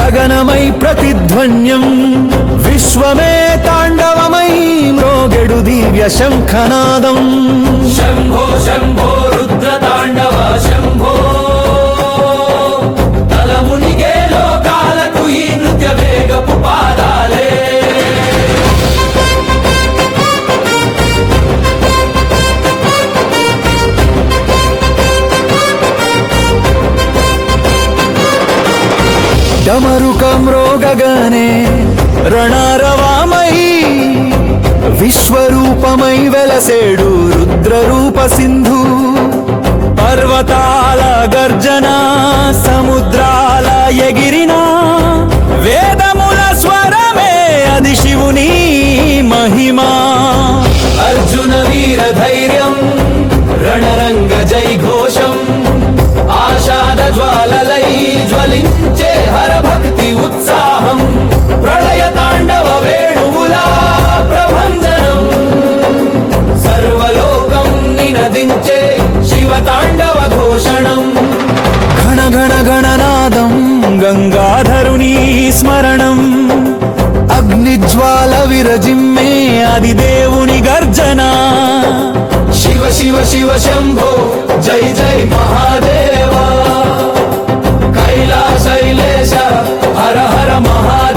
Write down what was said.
గగనమై ప్రతిధ్వన్యం విశ్వమే తాండవమై మ్రోగెడు దివ్య శంఖనాదం శంభో శంభో రుద్ర తాండవ శంభో తలమునిగే లోకాలకు ఈ నృత్య వేగపు పాదాలే డమరుకం రోగగనే రణారవామై విశ్వరూపమై వెలసేడు రుద్రరూప సింధు పర్వతాల గర్జన సముద్రాల ఎగిరిన వేదముల స్వరమే అది శివుని మహిమా అర్జున వీర ధైర్యం రణరంగ జై ఘోషం ఆషాఢ జ్వాలలై జ్వలించే హర భక్తి ఉత్సాహం ప్రళయ తాండవ వేణువుల ప్రభంజనం సర్వలోకం నినదించే శివ తాండవ ఘోషణం ఘన ఘన గణనాదం గంగాధరుని స్మరణం అగ్నిజ్వాల విరజిమ్మే అది దేవుని గర్జన శివ శివ శివ శంభో జై జై మహాదేవ కైలాసైలేశ హర హర మహా